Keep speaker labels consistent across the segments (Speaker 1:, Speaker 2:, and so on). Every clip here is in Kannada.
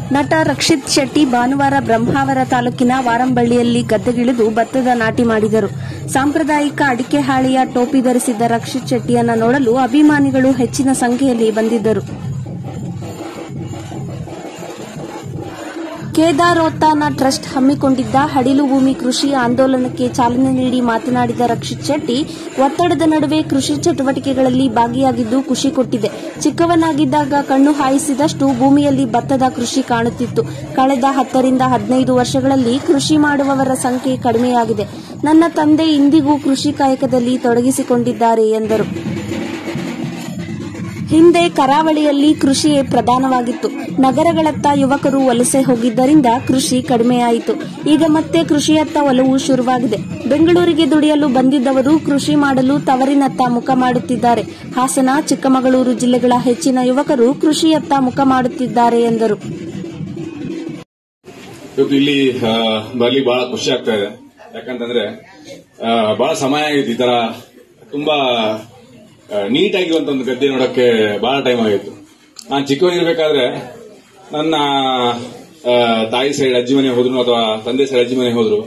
Speaker 1: ನಟ ರಕ್ಷಿತ್ ಶೆಟ್ಟಿ ಭಾನುವಾರ ಬ್ರಹ್ಮಾವರ ತಾಲೂಕಿನ ವಾರಂಬಳ್ಳಿಯಲ್ಲಿ ಗದ್ದೆಗಿಳಿದು ಭತ್ತದ ನಾಟಿ ಮಾಡಿದರು ಸಾಂಪ್ರದಾಯಿಕ ಅಡಿಕೆ ಹಾಳೆಯ ಟೋಪಿ ಧರಿಸಿದ್ದ ರಕ್ಷಿತ್ ಶೆಟ್ಟಿಯನ್ನ ನೋಡಲು ಅಭಿಮಾನಿಗಳು ಹೆಚ್ಚಿನ ಸಂಖ್ಯೆಯಲ್ಲಿ ಬಂದಿದ್ದರು ಕೇದಾರೋತ್ಥಾನ ಟ್ರಸ್ಟ್ ಹಮ್ಮಿಕೊಂಡಿದ್ದ ಹಡಿಲು ಭೂಮಿ ಕೃಷಿ ಆಂದೋಲನಕ್ಕೆ ಚಾಲನೆ ನೀಡಿ ಮಾತನಾಡಿದ ರಕ್ಷಿತ್ ಶೆಟ್ಟಿ ಒತ್ತಡದ ನಡುವೆ ಕೃಷಿ ಚಟುವಟಿಕೆಗಳಲ್ಲಿ ಭಾಗಿಯಾಗಿದ್ದು ಖುಷಿ ಕೊಟ್ಟಿದೆ ಚಿಕ್ಕವನಾಗಿದ್ದಾಗ ಕಣ್ಣು ಹಾಯಿಸಿದಷ್ಟು ಭೂಮಿಯಲ್ಲಿ ಭತ್ತದ ಕೃಷಿ ಕಾಣುತ್ತಿತ್ತು ಕಳೆದ ಹತ್ತರಿಂದ ಹದಿನೈದು ವರ್ಷಗಳಲ್ಲಿ ಕೃಷಿ ಮಾಡುವವರ ಸಂಖ್ಯೆ ಕಡಿಮೆಯಾಗಿದೆ ನನ್ನ ತಂದೆ ಇಂದಿಗೂ ಕೃಷಿ ಕಾಯಕದಲ್ಲಿ ತೊಡಗಿಸಿಕೊಂಡಿದ್ದಾರೆ ಎಂದರು ಹಿಂದೆ ಕರಾವಳಿಯಲ್ಲಿ ಕೃಷಿಯೇ ಪ್ರಧಾನವಾಗಿತ್ತು ನಗರಗಳತ್ತ ಯುವಕರು ವಲಸೆ ಹೋಗಿದ್ದರಿಂದ ಕೃಷಿ ಕಡಿಮೆಯಾಯಿತು ಈಗ ಮತ್ತೆ ಕೃಷಿಯತ್ತ ಒಲವು ಶುರುವಾಗಿದೆ ಬೆಂಗಳೂರಿಗೆ ದುಡಿಯಲು ಬಂದಿದ್ದವರು ಕೃಷಿ ಮಾಡಲು ತವರಿನತ್ತ ಮುಖ ಮಾಡುತ್ತಿದ್ದಾರೆ ಹಾಸನ ಚಿಕ್ಕಮಗಳೂರು ಜಿಲ್ಲೆಗಳ ಹೆಚ್ಚಿನ ಯುವಕರು ಕೃಷಿಯತ್ತ ಮುಖ ಮಾಡುತ್ತಿದ್ದಾರೆ ಎಂದರು
Speaker 2: ಇವತ್ತು ಇಲ್ಲಿ ಆ, ಬರ್ಲಿ ಬಹಳ ಖುಷಿ ಆಗ್ತಾ ಇದೆ ಯಾಕಂತಂದ್ರೆ ಆ, ಬಹಳ ಸಮಯ ಆಗಿತ್ತು ಈ ತರ ತುಂಬಾ ನೀಟಾಗಿರುವಂತ ಒಂದು ಗದ್ದೆ ನೋಡಕ್ಕೆ ಬಹಳ ಟೈಮ್ ಆಗಿತ್ತು ನಾನು ಚಿಕ್ಕವನಿರ್ಬೇಕಾದ್ರೆ ನನ್ನ ಆ, ತಾಯಿ ಸೈಡ್ ಅಜ್ಜಿ ಮನೆ ಹೋದ್ರು ಅಥವಾ ತಂದೆ ಸೈಡ್ ಅಜ್ಜಿ ಮನೆ ಹೋದ್ರು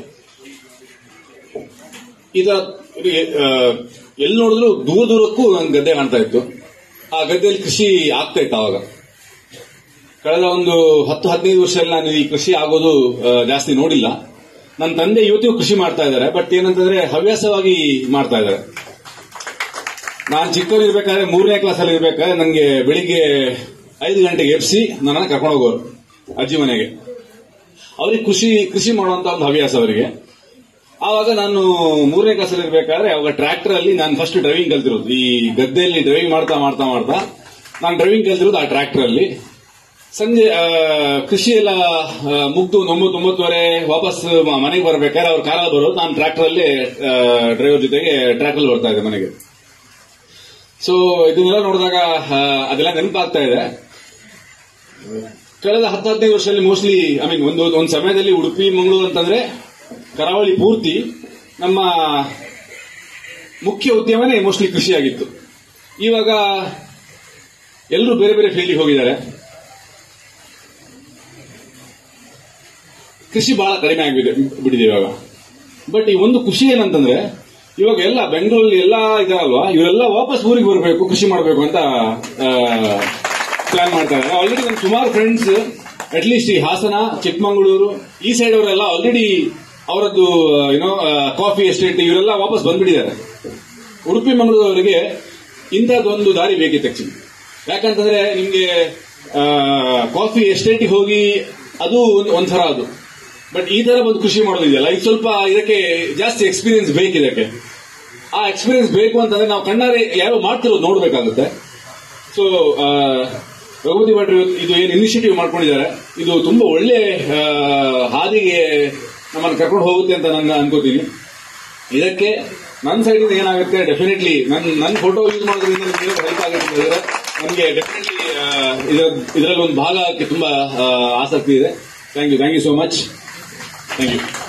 Speaker 2: ಈ ತರ ಎಲ್ಲಿ ನೋಡಿದ್ರು ದೂರ ದೂರಕ್ಕೂ ಒಂದು ಗದ್ದೆ ಕಾಣ್ತಾ ಇತ್ತು ಆ ಗದ್ದೆಯಲ್ಲಿ ಕೃಷಿ ಆಗ್ತಾ ಇತ್ತು ಅವಾಗ ಕಳೆದ ಒಂದು ಹತ್ತು ಹದಿನೈದು ವರ್ಷದಲ್ಲಿ ನಾನು ಈ ಕೃಷಿ ಆಗೋದು ಆ, ಜಾಸ್ತಿ ನೋಡಿಲ್ಲ ನನ್ನ ತಂದೆ ಇವತ್ತಿಗೂ ಕೃಷಿ ಮಾಡ್ತಾ ಇದ್ದಾರೆ ಬಟ್ ಏನಂತಂದ್ರೆ ಹವ್ಯಾಸವಾಗಿ ಮಾಡ್ತಾ ಇದ್ದಾರೆ ನಾನು ಚಿಕ್ಕವನಿರ್ಬೇಕಾದ್ರೆ ಮೂರನೇ ಕ್ಲಾಸ್ ಅಲ್ಲಿ ಇರ್ಬೇಕಾದ್ರೆ ನನಗೆ ಬೆಳಿಗ್ಗೆ ಐದು ಗಂಟೆಗೆ ಎಬ್ಸಿ ನನ್ನನ್ನು ಕರ್ಕೊಂಡು ಹೋಗೋರು ಅಜ್ಜಿ ಮನೆಗೆ ಅವ್ರಿಗೆ ಕೃಷಿ ಕೃಷಿ ಮಾಡುವಂತ ಒಂದು ಹವ್ಯಾಸ ಅವರಿಗೆ ಆವಾಗ ನಾನು ಮೂರನೇ ಕ್ಲಾಸಲ್ಲಿ ಇರ್ಬೇಕಾದ್ರೆ ಅವಾಗ ಟ್ರ್ಯಾಕ್ಟರ್ ಅಲ್ಲಿ ನಾನು ಫಸ್ಟ್ ಡ್ರೈವಿಂಗ್ ಕಲ್ತಿರೋದು ಈ ಗದ್ದೆಯಲ್ಲಿ ಡ್ರೈವಿಂಗ್ ಮಾಡ್ತಾ ಮಾಡ್ತಾ ಮಾಡ್ತಾ ನಾನು ಡ್ರೈವಿಂಗ್ ಕಲ್ತಿರೋದು ಆ ಟ್ರ್ಯಾಕ್ಟರ್ ಅಲ್ಲಿ ಸಂಜೆ ಆ, ಕೃಷಿ ಎಲ್ಲ ಆ, ಮುಗ್ದು ಒಂದು ಒಂಬತ್ತು ಒಂಬತ್ತುವರೆ ವಾಪಸ್ ಮ- ಮನೆಗೆ ಬರ್ಬೇಕಾದ್ರೆ ಅವ್ರ ಕಾರಲ್ಲಿ ಬರೋದು ನಾನು ಟ್ರ್ಯಾಕ್ಟರ್ ಅಲ್ಲಿ ಡ್ರೈವರ್ ಜೊತೆಗೆ ಟ್ರ್ಯಾಕ್ಟರ್ ಬರ್ತಾ ಇದ್ದೆ ಮನೆಗೆ ಸೊ ಇದನ್ನೆಲ್ಲ ನೋಡಿದಾಗ ಆ, ಅದೆಲ್ಲ ನೆನಪಾಗ್ತಾ ಇದೆ ಕಳೆದ ಹತ್ತು ಹದಿನೈದು ವರ್ಷದಲ್ಲಿ ಮೋಸ್ಟ್ಲಿ ಐ ಮೀನ್ ಒಂದು ಒಂದು ಸಮಯದಲ್ಲಿ ಉಡುಪಿ ಮಂಗಳೂರು ಅಂತಂದ್ರೆ ಕರಾವಳಿ ಪೂರ್ತಿ ನಮ್ಮ ಮುಖ್ಯ ಉದ್ಯಮನೇ ಮೋಸ್ಟ್ಲಿ ಕೃಷಿಯಾಗಿತ್ತು ಇವಾಗ ಎಲ್ಲರೂ ಬೇರೆ ಬೇರೆ ಫೀಲ್ಡ್ಗೆ ಹೋಗಿದ್ದಾರೆ ಕೃಷಿ ಬಹಳ ಕಡಿಮೆ ಆಗಿದೆ ಬಿಟ್ಟಿದೆ ಇವಾಗ ಬಟ್ ಈ ಒಂದು ಖುಷಿ ಏನಂತಂದ್ರೆ ಇವಾಗ ಎಲ್ಲ ಬೆಂಗಳೂರಲ್ಲಿ ಎಲ್ಲ ಇದಾರಲ್ವಾ ಇವರೆಲ್ಲ ವಾಪಸ್ ಊರಿಗೆ ಬರಬೇಕು ಕೃಷಿ ಮಾಡಬೇಕು ಅಂತ ಪ್ಲಾನ್ ಮಾಡ್ತಾ ಇದ್ದಾರೆ ಆಲ್ರೆಡಿ ನನ್ನ ಸುಮಾರು ಫ್ರೆಂಡ್ಸ್ ಅಟ್ಲೀಸ್ಟ್ ಈ ಹಾಸನ ಚಿಕ್ಕಮಗಳೂರು ಈ ಸೈಡ್ ಅವರೆಲ್ಲ ಆಲ್ರೆಡಿ ಅವರದ್ದು ಏನೋ ಕಾಫಿ ಎಸ್ಟೇಟ್ ಇವರೆಲ್ಲ ವಾಪಸ್ ಬಂದ್ಬಿಟ್ಟಿದ್ದಾರೆ ಉಡುಪಿ ಮಂಗಳೂರವರಿಗೆ ಇಂಥದ್ದೊಂದು ದಾರಿ ಬೇಕಿತ್ತು ಆಕ್ಚುಲಿ ಯಾಕಂತಂದ್ರೆ ನಿಮ್ಗೆ ಕಾಫಿ ಎಸ್ಟೇಟಿಗೆ ಹೋಗಿ ಅದು ಒಂದು ಒಂಥರ ಅದು ಬಟ್ ಈ ತರ ಒಂದು ಕೃಷಿ ಮಾಡೋದಿದೆಯಲ್ಲ ಇದು ಸ್ವಲ್ಪ ಇದಕ್ಕೆ ಜಾಸ್ತಿ ಎಕ್ಸ್ಪೀರಿಯನ್ಸ್ ಬೇಕು ಇದಕ್ಕೆ ಆ ಎಕ್ಸ್ಪೀರಿಯನ್ಸ್ ಬೇಕು ಅಂತಂದ್ರೆ ನಾವು ಕಣ್ಣಾರೆ ಯಾರೋ ಮಾಡ್ತಿರೋದು ನೋಡ್ಬೇಕಾಗುತ್ತೆ ಸೊ ರಘುಪತಿ ಭಟ್ರು ಇವತ್ತು ಇದು ಏನು ಇನಿಷಿಯೇಟಿವ್ ಮಾಡ್ಕೊಂಡಿದ್ದಾರೆ ಇದು ತುಂಬಾ ಒಳ್ಳೆ ಆ, ಹಾದಿಗೆ ನಮ್ಮನ್ನು ಕರ್ಕೊಂಡು ಹೋಗುತ್ತೆ ಅಂತ ನಾನು ಅನ್ಕೋತೀನಿ ಇದಕ್ಕೆ ನನ್ನ ಸೈಡ್ ಇಂದ ಏನಾಗುತ್ತೆ ಡೆಫಿನೆಟ್ಲಿ ನನ್ನ ನನ್ನ ಫೋಟೋ ಯೂಸ್ ಮಾಡೋದ್ರಿಂದ ನಿಮಗೆ ಹೆಲ್ಪ್ ಆಗುತ್ತೆ ಅಂತ ಹೇಳಿದ್ರೆ ನಮಗೆ ಡೆಫಿನೆಟ್ಲಿ ಇದರಲ್ಲಿ ಒಂದು ಭಾಗ ಆಗಕ್ಕೆ ತುಂಬಾ ಆ, ಆಸಕ್ತಿ ಇದೆ thank you thank you so much thank you